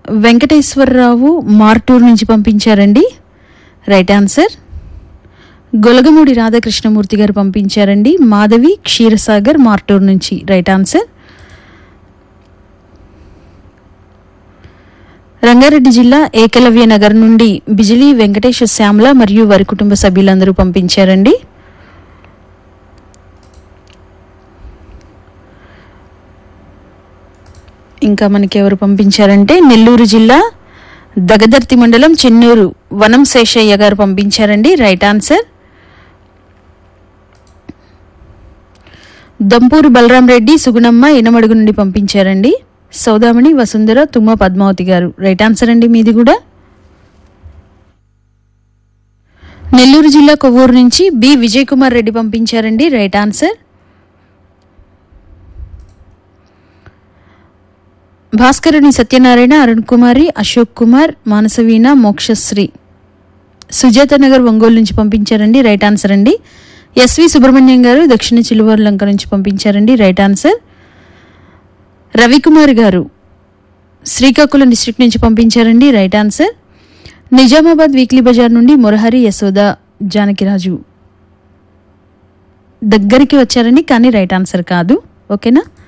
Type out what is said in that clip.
వెంకటేశ్వరరావు మార్టూర్ నుంచి పంపించారండి right answer Golagamudi Radhakrishnamurthy గారు పంపించారండి మాధవి క్షీరసాగర్ మార్టూర్ నుంచి రైట్ ఆన్సర్ రంగారెడ్డి జిల్లా ఏకలవ్య నగర్ నుండి బిజిలీ వెంకటేశ్వర శ్యామల మరియు వారి కుటుంబ సభ్యులందరూ పంపించారండి ఇంకా మనకి ఎవరు పంపించారంటే నెల్లూరు జిల్లా దగదర్తి మండలం చెన్నూరు వనం శేషయ్య గారు పంపించారండి రైట్ ఆన్సర్ దంపూరు బలరాం రెడ్డి సుగుణమ్మ ఇనమడుగు నుండి పంపించారండి సౌదామణి వసుంధర తుమ్మ పద్మావతి గారు రైట్ ఆన్సర్ అండి మీది కూడా నెల్లూరు జిల్లా కొవ్వూరు నుంచి బి విజయ్ కుమార్ రెడ్డి పంపించారండి రైట్ ఆన్సర్ భాస్కరుని సత్యనారాయణ అరుణ్ కుమారి అశోక్ కుమార్ మానసవీణ మోక్షశ్రీ సుజాత నగర్ ఒంగోలు నుంచి పంపించారండి రైట్ ఆన్సర్ అండి ఎస్వి సుబ్రహ్మణ్యం గారు దక్షిణ చిలువూరు లంక నుంచి పంపించారండి రైట్ ఆన్సర్ రవికుమార్ గారు శ్రీకాకుళం డిస్ట్రిక్ట్ నుంచి పంపించారండి right answer Nizamabad weekly bazaar నుండి మురహరి యశోద జానకిరాజు దగ్గరికి వచ్చారండి కానీ రైట్ ఆన్సర్ కాదు ఓకేనా